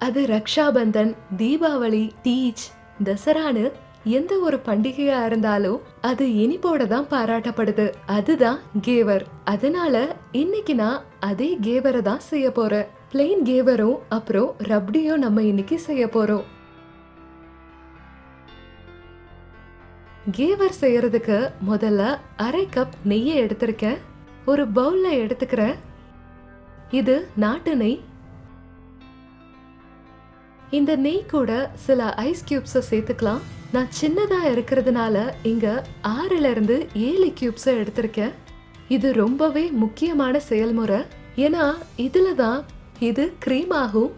அது ரக்ஷாபந்தன் தீபாவளி டீச் தசரான்னு எந்த ஒரு பண்டிகையா இருந்தாலும் அது இனிப்போட தான் பாராட்டப்படுது அதுதான் கேவர் அதனால இன்னைக்கு நான் அதே கேவரை தான் செய்ய போறேன் பிளெயின் கேவரும் அப்புறம் ரப்டியும் நம்ம இன்னைக்கு செய்ய போறோம் கேவர் செய்யறதுக்கு முதல்ல அரை கப் நெய்யை எடுத்திருக்கேன் ஒரு பவுல்ல எடுத்துக்கிறேன் இது நாட்டு நெய் இந்த நெய் கூட சில ஐஸ் கியூப்ஸை சேர்த்துக்கலாம் நான் சின்னதா இருக்கிறதுனால இங்க ஆறுல இருந்து ஏழு கியூப்ஸை எடுத்திருக்கேன் இது ரொம்பவே முக்கியமான செயல்முறை ஏன்னா இதுல தான் இது க்ரீம் ஆகும்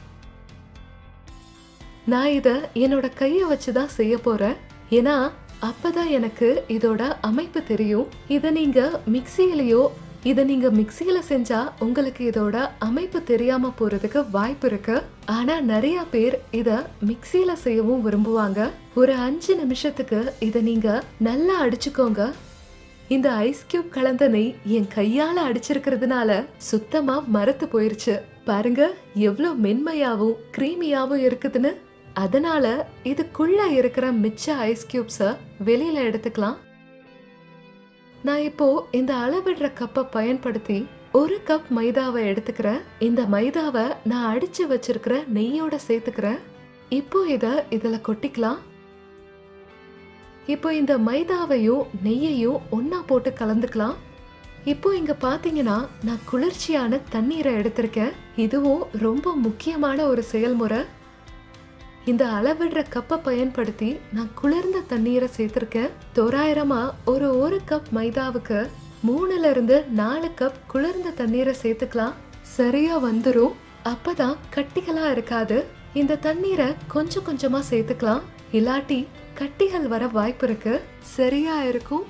நான் இத என்னோட கைய வச்சு தான் செய்ய போறேன் ஏன்னா அப்பதான் எனக்கு இதோட அமைப்பு தெரியும் இத நீங்க மிக்சியிலயோ இத நீங்க மிக்சியில செஞ்சா உங்களுக்கு இதோட அமைப்பு தெரியாம போறதுக்கு வாய்ப்பு இருக்கு ஆனா நிறைய பேர் இத மிக்சியில செய்யவும் விரும்புவாங்க ஒரு அஞ்சு நிமிஷத்துக்கு இத நீங்க நல்லா அடிச்சுக்கோங்க இந்த ஐஸ் கியூப் கலந்த நெய் என் கையால அடிச்சிருக்கிறதுனால சுத்தமா மரத்து போயிருச்சு பாருங்க எவ்வளோ மென்மையாவும் கிரீமியாவும் இருக்குதுன்னு அதனால இதுக்குள்ள இருக்கிற மிச்ச ஐஸ் கியூப்ஸ வெளியில எடுத்துக்கலாம் நான் இப்போ இந்த அளவிடுற கப்பை பயன்படுத்தி ஒரு கப் மைதாவை எடுத்துக்கிறேன் இந்த மைதாவை நான் அடிச்சு வச்சிருக்கிற நெய்யோட சேர்த்துக்கிறேன் இப்போ இத இதுல கொட்டிக்கலாம் இப்போ இந்த மைதாவையும் நெய்யையும் ஒண்ணா போட்டு கலந்துக்கலாம் இப்போ இங்க பாத்தீங்கன்னா நான் குளிர்ச்சியான தண்ணீரை எடுத்திருக்கேன் இதுவும் ரொம்ப முக்கியமான ஒரு செயல்முறை இந்த அளவிடுற கப்பை பயன்படுத்தி நான் குளிர்ந்த தண்ணீரை சேர்த்திருக்கேன் தோராயிரமா ஒரு ஒரு கப் மைதாவுக்கு மூணுல இருந்து நாலு கப் குளிர்ந்த தண்ணீரை சேர்த்துக்கலாம் சரியா வந்துரும் அப்பதான் கட்டிகளா இருக்காது இந்த தண்ணீரை கொஞ்சம் கொஞ்சமா சேர்த்துக்கலாம் இல்லாட்டி கட்டிகள் வர வாய்ப்பு இருக்கு சரியா இருக்கும்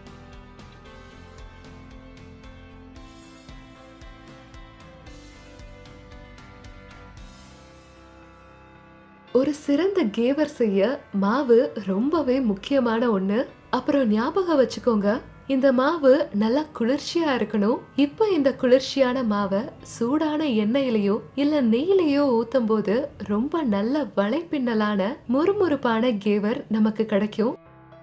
ஒரு சிறந்த கேவர் செய்ய மாவு ரொம்பவே முக்கியமான ஒண்ணு அப்புறம் ஞாபகம் வச்சுக்கோங்க இந்த மாவு நல்லா குளிர்ச்சியா இருக்கணும் இப்போ இந்த குளிர்ச்சியான மாவை சூடான எண்ணெயிலையோ இல்ல நெய்யிலையோ ஊத்தும் போது ரொம்ப நல்ல வலைப்பின்னலான முறுமுறுப்பான கேவர் நமக்கு கிடைக்கும்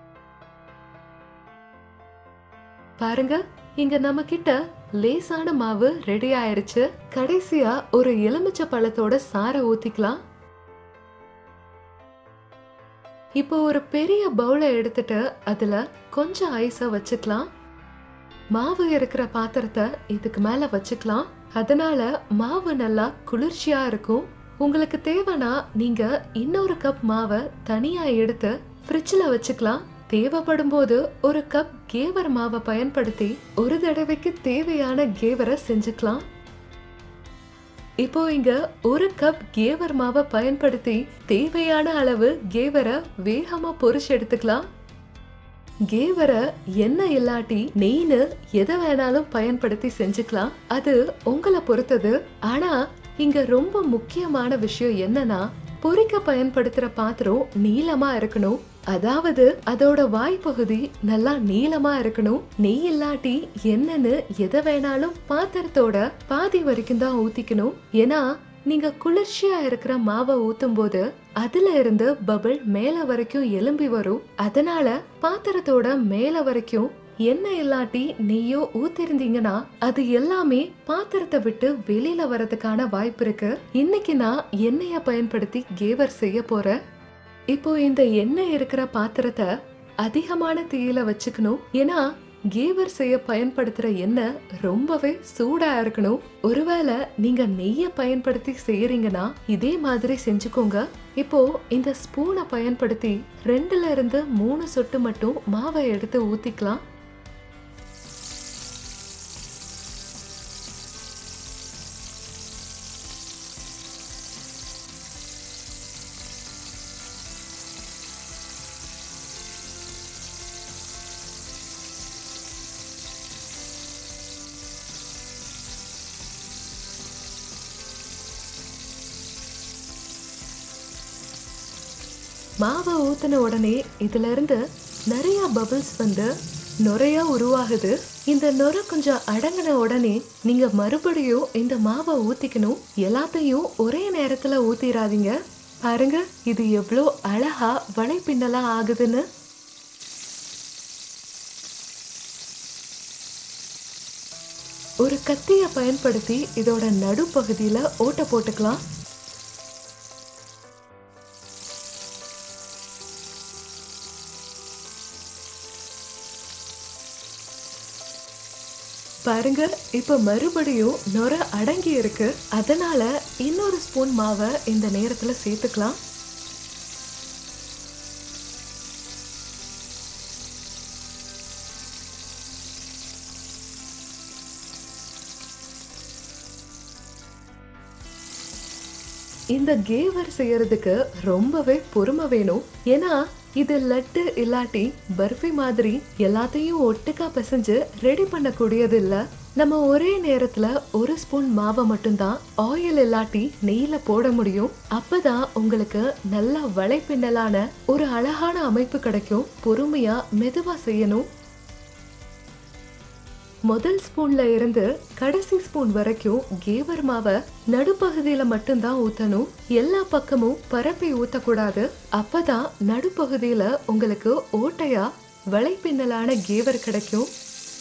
பாருங்க இங்க நம்ம கிட்ட லேசான மாவு ரெடி ஆயிருச்சு கடைசியா ஒரு எலுமிச்சை பழத்தோட சாரை ஊத்திக்கலாம் இப்போ ஒரு பெரிய பவுலை எடுத்துட்டு அதுல கொஞ்சம் ஐஸ வச்சுக்கலாம் மாவு இருக்கிற பாத்திரத்தை இதுக்கு மேல வச்சுக்கலாம் அதனால மாவு நல்லா குளிர்ச்சியா இருக்கும் உங்களுக்கு தேவைன்னா நீங்க இன்னொரு கப் மாவை தனியா எடுத்து ஃப்ரிட்ஜில் வச்சுக்கலாம் தேவைப்படும் போது ஒரு கப் கேவர் மாவை பயன்படுத்தி ஒரு தடவைக்கு தேவையான கேவரை செஞ்சுக்கலாம் இப்போ இங்க ஒரு கப் கேவர் மாவை பயன்படுத்தி தேவையான அளவு கேவரை வேகமா பொரிச்சு எடுத்துக்கலாம் கேவரை எண்ணெய் இல்லாட்டி நெய்னு எதை வேணாலும் பயன்படுத்தி செஞ்சுக்கலாம் அது உங்களை பொறுத்தது ஆனா இங்க ரொம்ப முக்கியமான விஷயம் என்னன்னா பொரிக்க பயன்படுத்துற பாத்திரம் நீளமா இருக்கணும் அதாவது அதோட வாய்ப்பகுதி நல்லா நீளமா இருக்கணும் நெய் இல்லாட்டி என்னன்னு எதை வேணாலும் பாத்திரத்தோட பாதி வரைக்கும் தான் ஊத்திக்கணும் ஏன்னா நீங்க குளிர்ச்சியா இருக்கிற மாவை ஊத்தும் போது அதுல இருந்து பபிள் மேல வரைக்கும் எலும்பி வரும் அதனால பாத்திரத்தோட மேல வரைக்கும் எண்ணெய் இல்லாட்டி நெய்யோ ஊத்திருந்தீங்கன்னா அது எல்லாமே பாத்திரத்தை விட்டு வெளியில வரதுக்கான வாய்ப்பு இருக்கு இன்னைக்கு நான் எண்ணெய பயன்படுத்தி கேவர் செய்ய போறேன் இப்போ இந்த எண்ணெய் இருக்கிற பாத்திரத்தை அதிகமான தீயில வச்சுக்கணும் ஏன்னா கேவர் செய்ய பயன்படுத்துற எண்ணெய் ரொம்பவே சூடா இருக்கணும் ஒருவேளை நீங்க நெய்ய பயன்படுத்தி செய்யறீங்கன்னா இதே மாதிரி செஞ்சுக்கோங்க இப்போ இந்த ஸ்பூனை பயன்படுத்தி ரெண்டுல இருந்து மூணு சொட்டு மட்டும் மாவை எடுத்து ஊத்திக்கலாம் மாவை ஊத்தின உடனே இதுல இருந்து நிறைய பபிள்ஸ் வந்து நுரையா உருவாகுது இந்த நொரை கொஞ்சம் அடங்கின உடனே நீங்க மறுபடியும் இந்த மாவை ஊத்திக்கணும் எல்லாத்தையும் ஒரே நேரத்துல ஊத்திராதீங்க பாருங்க இது எவ்வளோ அழகா வலைப்பின்னலா ஆகுதுன்னு ஒரு கத்தியை பயன்படுத்தி இதோட நடுப்பகுதியில ஓட்டை போட்டுக்கலாம் பாருங்க இப்ப மறுபடியும் நொர அடங்கி இருக்கு அதனால இன்னொரு ஸ்பூன் மாவை இந்த நேரத்துல சேர்த்துக்கலாம் இந்த கேவர் செய்யறதுக்கு ரொம்பவே பொறுமை வேணும் ஏன்னா இது லட்டு இல்லாட்டி பர்ஃபி மாதிரி எல்லாத்தையும் ஒட்டுக்கா பிசைஞ்சு ரெடி பண்ணக்கூடியது இல்ல நம்ம ஒரே நேரத்துல ஒரு ஸ்பூன் மாவை மட்டும்தான் ஆயில் இல்லாட்டி நெய்ல போட முடியும் அப்பதான் உங்களுக்கு நல்ல வலைப்பின்னலான ஒரு அழகான அமைப்பு கிடைக்கும் பொறுமையா மெதுவா செய்யணும் முதல் ஸ்பூன்ல இருந்து கடைசி ஸ்பூன் வரைக்கும் கேவர் மாவை நடுப்பகுதியில மட்டும்தான் ஊத்தணும் எல்லா பக்கமும் பரப்பி ஊத்தக்கூடாது அப்பதான் நடுப்பகுதியில உங்களுக்கு ஓட்டையா வலைப்பின்னலான கேவர் கிடைக்கும்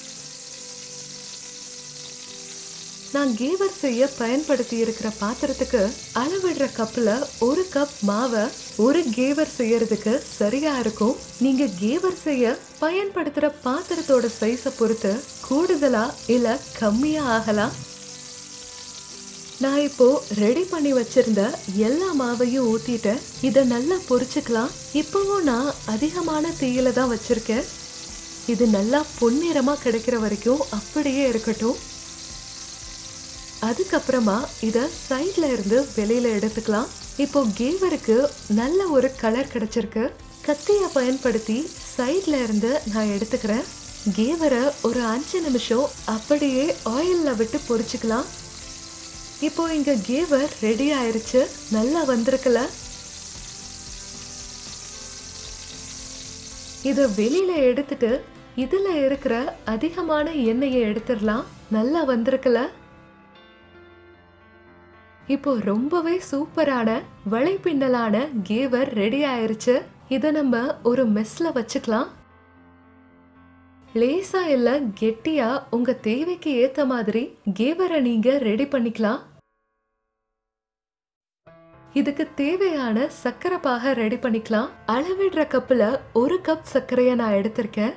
நான் கேவர் செய்ய பயன்படுத்தி இருக்கிற பாத்திரத்துக்கு அளவிடுற கப்ல ஒரு கப் மாவை ஒரு கேவர் செய்யறதுக்கு சரியா இருக்கும் நீங்க கேவர் செய்ய பயன்படுத்துற பாத்திரத்தோட சைஸை பொறுத்து கூடுதலா இல்ல கம்மியா ஆகலாம் நான் இப்போ ரெடி பண்ணி வச்சிருந்த எல்லா மாவையும் ஊத்திட்டேன் இத நல்லா பொரிச்சுக்கலாம் இப்பவும் நான் அதிகமான தீயில தான் வச்சிருக்கேன் இது நல்லா பொன்னிறமா கிடைக்கிற வரைக்கும் அப்படியே இருக்கட்டும் அதுக்கப்புறமா இத சைட்ல இருந்து வெளியில எடுத்துக்கலாம் இப்போ கேவருக்கு நல்ல ஒரு கலர் கிடைச்சிருக்கு கத்திய பயன்படுத்தி சைட்ல இருந்து நான் எடுத்துக்கிறேன் கேவரை ஒரு அஞ்சு நிமிஷம் அப்படியே ஆயில்ல விட்டு பொரிச்சுக்கலாம் இப்போ இங்க கேவர் ரெடி ஆயிருச்சு நல்லா வந்திருக்குல இத வெளியில எடுத்துட்டு இதுல இருக்கிற அதிகமான எண்ணெயை எடுத்துடலாம் நல்லா வந்திருக்குல இப்போ ரொம்பவே சூப்பரான வலைப்பின்னலான கேவர் ரெடி ஆயிருச்சு இத நம்ம ஒரு மெஸ்ல வச்சுக்கலாம் லேசா இல்ல கெட்டியா உங்க தேவைக்கு ஏத்த மாதிரி கேவரை நீங்க ரெடி பண்ணிக்கலாம் இதுக்கு தேவையான சர்க்கரை பாக ரெடி பண்ணிக்கலாம் அளவிடுற கப்புல ஒரு கப் சர்க்கரைய நான் எடுத்திருக்கேன்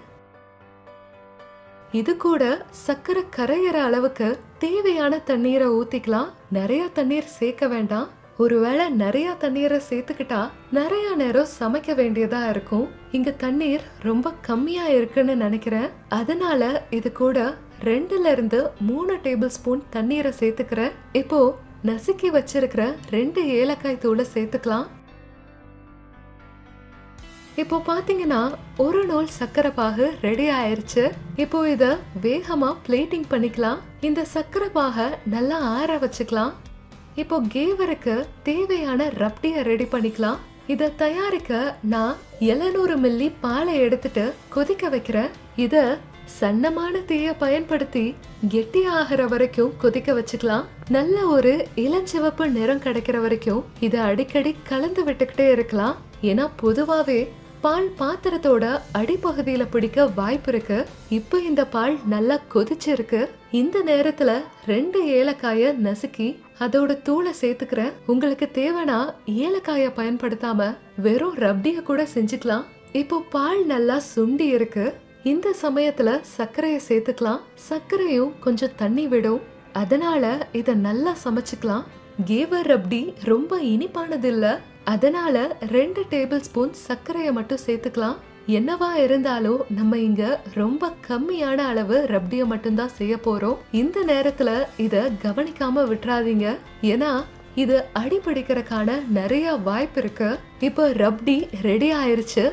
இது கூட சர்க்கரை கரையிற அளவுக்கு தேவையான தண்ணீரை ஊத்திக்கலாம் நிறைய தண்ணீர் சேர்க்க வேண்டாம் ஒருவேளை நிறைய தண்ணீரை சேர்த்துக்கிட்டா நிறைய நேரம் சமைக்க வேண்டியதா இருக்கும் இங்க தண்ணீர் ரொம்ப கம்மியா இருக்குன்னு நினைக்கிறேன் அதனால இது கூட ரெண்டுல இருந்து மூணு டேபிள் ஸ்பூன் தண்ணீரை சேர்த்துக்கிறேன் இப்போ நசுக்கி வச்சிருக்கிற ரெண்டு ஏலக்காய் தூளை சேர்த்துக்கலாம் இப்போ பாத்தீங்கன்னா ஒரு நூல் சர்க்கரை பாகு ரெடி ஆயிருச்சு இப்போ இத வேகமா பிளேட்டிங் பண்ணிக்கலாம் இந்த சர்க்கரை பாக நல்லா ஆற வச்சுக்கலாம் இப்போ கேவருக்கு தேவையான ரப்டிய ரெடி பண்ணிக்கலாம் இத தயாரிக்க நான் 700 மில்லி பாலை எடுத்துட்டு கொதிக்க வைக்கிறேன் இத சன்னமான தீய பயன்படுத்தி கெட்டி ஆகிற வரைக்கும் கொதிக்க வச்சுக்கலாம் நல்ல ஒரு இளஞ்சிவப்பு நிறம் கிடைக்கிற வரைக்கும் இத அடிக்கடி கலந்து விட்டுக்கிட்டே இருக்கலாம் ஏன்னா பொதுவாவே பால் பாத்திரத்தோட அடிப்பகுதியில பிடிக்க வாய்ப்பு இருக்கு இப்போ இந்த பால் நல்லா கொதிச்சிருக்கு இந்த நேரத்துல ரெண்டு ஏலக்காய நசுக்கி அதோட தூளை சேர்த்துக்கிறேன் உங்களுக்கு தேவைன்னா ஏலக்காய பயன்படுத்தாம வெறும் ரப்டிய கூட செஞ்சுக்கலாம் இப்போ பால் நல்லா சுண்டி இருக்கு இந்த சமயத்துல சர்க்கரைய சேர்த்துக்கலாம் சர்க்கரையும் கொஞ்சம் தண்ணி விடும் அதனால இத நல்லா சமைச்சுக்கலாம் கேவர் ரப்டி ரொம்ப இனிப்பானது இல்ல அதனால ரெண்டு டேபிள் ஸ்பூன் சர்க்கரையை மட்டும் சேர்த்துக்கலாம் என்னவா இருந்தாலும் நம்ம இங்க ரொம்ப கம்மியான அளவு ரப்டியை மட்டும்தான் செய்ய போறோம் இந்த நேரத்துல இத கவனிக்காம விட்டுறாதீங்க ஏன்னா இது அடிபிடிக்கிறதுக்கான நிறைய வாய்ப்பு இருக்கு இப்போ ரப்டி ரெடி ஆயிருச்சு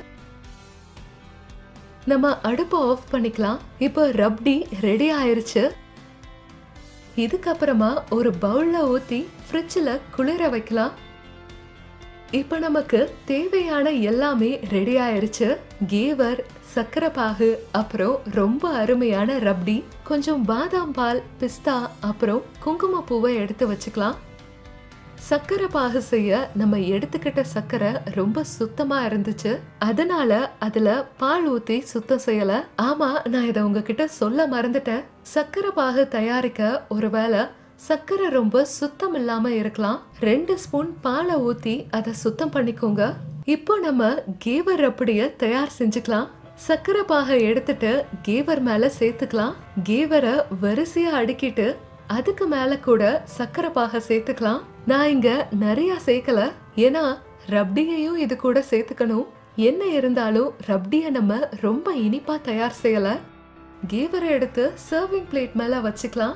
நம்ம அடுப்பை ஆஃப் பண்ணிக்கலாம் இப்போ ரப்டி ரெடி ஆயிருச்சு இதுக்கப்புறமா ஒரு பவுல்ல ஊத்தி ஃப்ரிட்ஜில் குளிர வைக்கலாம் இப்போ நமக்கு தேவையான எல்லாமே ரெடி ஆயிருச்சு கேவர் சக்கரை பாகு அப்புறம் ரொம்ப அருமையான ரப்டி கொஞ்சம் பாதாம் பால் பிஸ்தா அப்புறம் குங்குமப்பூவை எடுத்து வச்சுக்கலாம் சக்கரை பாகு செய்ய நம்ம எடுத்துக்கிட்ட சக்கரை ரொம்ப சுத்தமா இருந்துச்சு அதனால அதுல பால் ஊத்தி சுத்தம் செய்யல ஆமா நான் இதை உங்ககிட்ட சொல்ல மறந்துட்டேன் சக்கரை பாகு தயாரிக்க ஒருவேளை சக்கரை ரொம்ப சுத்தம் இல்லாம இருக்கலாம் ரெண்டு ஸ்பூன் பாலை ஊத்தி அதை சுத்தம் பண்ணிக்கோங்க இப்போ நம்ம கேவர் அப்படிய தயார் செஞ்சுக்கலாம் சக்கரை பாகை எடுத்துட்டு கேவர் மேல சேர்த்துக்கலாம் கேவரை வரிசையா அடுக்கிட்டு அதுக்கு மேல கூட சக்கரை பாகை சேர்த்துக்கலாம் நான் இங்க நிறைய சேர்க்கல ஏன்னா ரப்டியையும் இது கூட சேர்த்துக்கணும் என்ன இருந்தாலும் ரப்டிய நம்ம ரொம்ப இனிப்பா தயார் செய்யல கேவரை எடுத்து சர்விங் பிளேட் மேல வச்சுக்கலாம்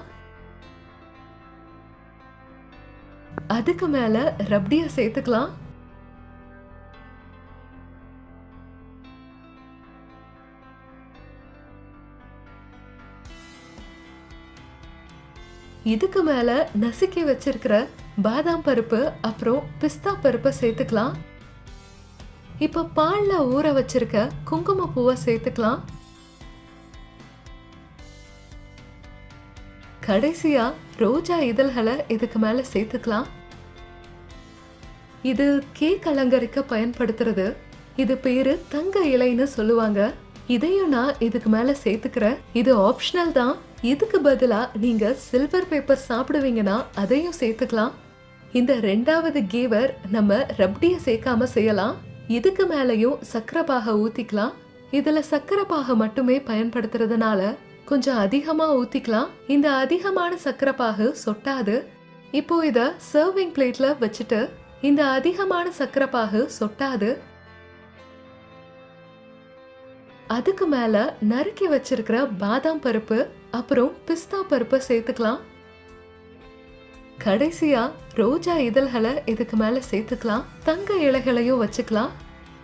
அதுக்கு மேல ரப்டிய சேர்த்துக்கலாம் இதுக்கு மேல நசுக்கி வச்சிருக்கிற பாதாம் பருப்பு அப்புறம் பிஸ்தா பருப்பை சேர்த்துக்கலாம் இப்ப பால்ல ஊற வச்சிருக்க குங்கும பூவை சேர்த்துக்கலாம் கடைசியா ரோஜா இதழ்களை இதுக்கு மேல சேர்த்துக்கலாம் இது கேக் அலங்கரிக்க பயன்படுத்துறது இது பேரு தங்க இலைன்னு சொல்லுவாங்க இதையும் நான் இதுக்கு மேல சேர்த்துக்கிறேன் இது ஆப்ஷனல் தான் இதுக்கு பதிலா நீங்க சில்வர் பேப்பர் சாப்பிடுவீங்கன்னா அதையும் சேர்த்துக்கலாம் இந்த ரெண்டாவது கேவர் நம்ம ரப்டிய சேர்க்காம செய்யலாம் இதுக்கு மேலயும் சக்கரை பாக ஊத்திக்கலாம் இதுல சக்கரை பாக மட்டுமே பயன்படுத்துறதுனால கொஞ்சம் அதிகமா ஊத்திக்கலாம் இந்த அதிகமான சக்கரை பாகு சொட்டாது இப்போ இத சர்விங் பிளேட்ல வச்சுட்டு இந்த அதிகமான சக்கரை பாகு சொட்டாது அதுக்கு மேல நறுக்கி வச்சிருக்கிற பாதாம் பருப்பு அப்புறம் பிஸ்தா பருப்பை சேர்த்துக்கலாம் கடைசியா ரோஜா இதழ்களை இதுக்கு மேல சேர்த்துக்கலாம் தங்க இலைகளையும் வச்சுக்கலாம்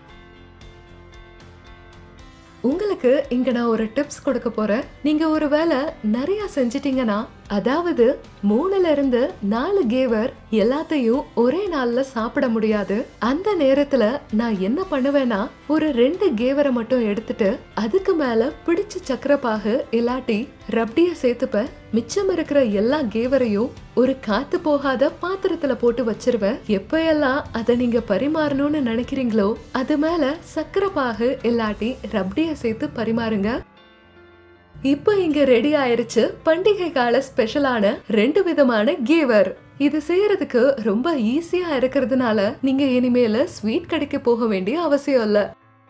உங்களுக்கு இங்க நான் ஒரு டிப்ஸ் கொடுக்க போறேன் நீங்க ஒருவேளை நிறைய செஞ்சிட்டீங்கன்னா அதாவது மூணுல இருந்து நாலு கேவர் எல்லாத்தையும் ஒரே நாள்ல சாப்பிட முடியாது அந்த நேரத்துல நான் என்ன பண்ணுவேன்னா ஒரு ரெண்டு கேவரை மட்டும் எடுத்துட்டு அதுக்கு மேல பிடிச்ச சக்கரப்பாகு இல்லாட்டி ரப்டிய சேர்த்துப்பேன் மிச்சம் இருக்கிற எல்லா கேவரையும் ஒரு காத்து போகாத பாத்திரத்துல போட்டு வச்சிருவேன் எப்ப எல்லாம் அதை நீங்க பரிமாறணும்னு நினைக்கிறீங்களோ அது மேல சக்கரை பாகு இல்லாட்டி ரப்டிய சேர்த்து பரிமாறுங்க இப்போ இங்க ரெடி ஆயிருச்சு பண்டிகை கால ஸ்பெஷலான ரெண்டு விதமான கேவர் இது செய்யறதுக்கு ரொம்ப ஈஸியா இருக்கிறதுனால நீங்க இனிமேல ஸ்வீட் கடைக்கு போக வேண்டிய அவசியம் இல்ல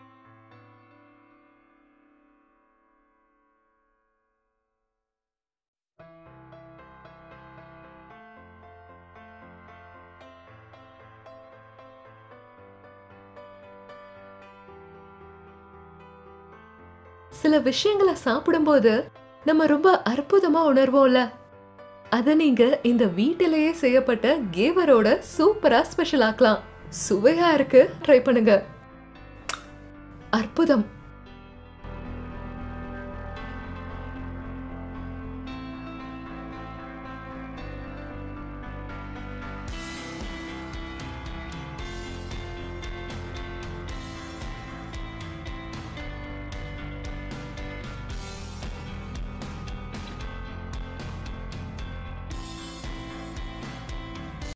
சில விஷயங்களை சாப்பிடும்போது நம்ம ரொம்ப அற்புதமா உணர்வோம்ல அத நீங்க இந்த வீட்டிலேயே செய்யப்பட்ட கேவரோட சூப்பரா ஸ்பெஷல் ஆக்கலாம் சுவையா இருக்கு ட்ரை பண்ணுங்க அற்புதம்